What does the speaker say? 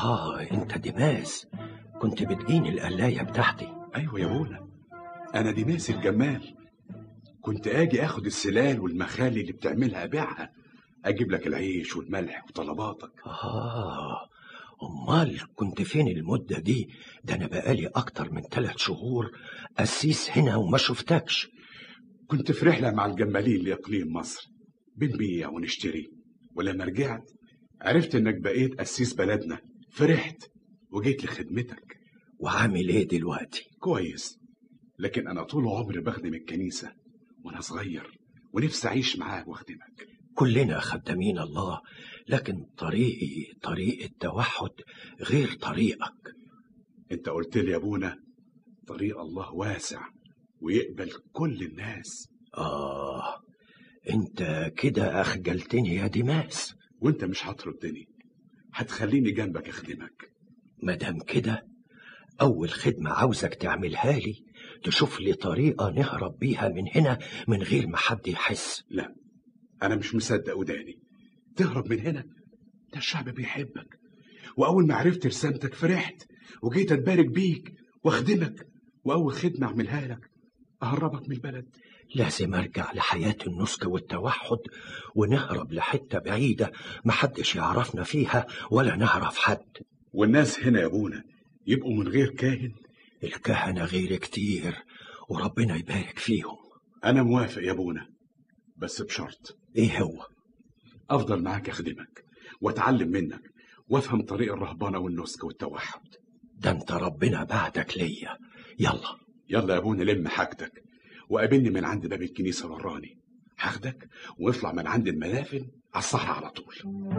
آه أنت دماس كنت بتجيني القلاية بتاعتي ايوه يا ابونا انا ديماس الجمال كنت اجي اخد السلال والمخالي اللي بتعملها ابيعها اجيب لك العيش والملح وطلباتك آه أمال كنت فين المدة دي ده أنا بقالي أكتر من ثلاث شهور قسيس هنا وما شفتكش كنت في رحله مع الجمالين لاقليم مصر بنبيع ونشتري ولما رجعت عرفت انك بقيت قسيس بلدنا فرحت وجيت لخدمتك وعامل إيه دلوقتي كويس لكن انا طول عمري بخدم الكنيسه وانا صغير ونفسي اعيش معاك واخدمك كلنا خدامين الله لكن طريقي طريق التوحد غير طريقك انت قلت لي يا ابونا طريق الله واسع ويقبل كل الناس آه أنت كده أخجلتني يا ديماس وانت مش هتردني هتخليني جنبك اخدمك مادام كده أول خدمة عاوزك تعملها لي تشوف لي طريقة نهرب بيها من هنا من غير ما حد يحس لا انا مش مصدق وداني تهرب من هنا ده الشعب بيحبك واول ما عرفت رسالتك فرحت وجيت اتبارك بيك واخدمك واول خدمه اعملها لك اهربك من البلد لازم أرجع لحياة النسك والتوحد ونهرب لحتة بعيدة محدش يعرفنا فيها ولا نعرف حد والناس هنا يا ابونا يبقوا من غير كاهن الكهنة غير كتير وربنا يبارك فيهم انا موافق يا ابونا بس بشرط ايه هو افضل معاك اخدمك واتعلم منك وافهم طريق الرهبنه والنسك والتوحد ده انت ربنا بعدك ليا يلا يلا يا ابونا لم حاجتك وقابلني من عند باب الكنيسه وراني هاخدك ونطلع من عند المدافن على الصحراء على طول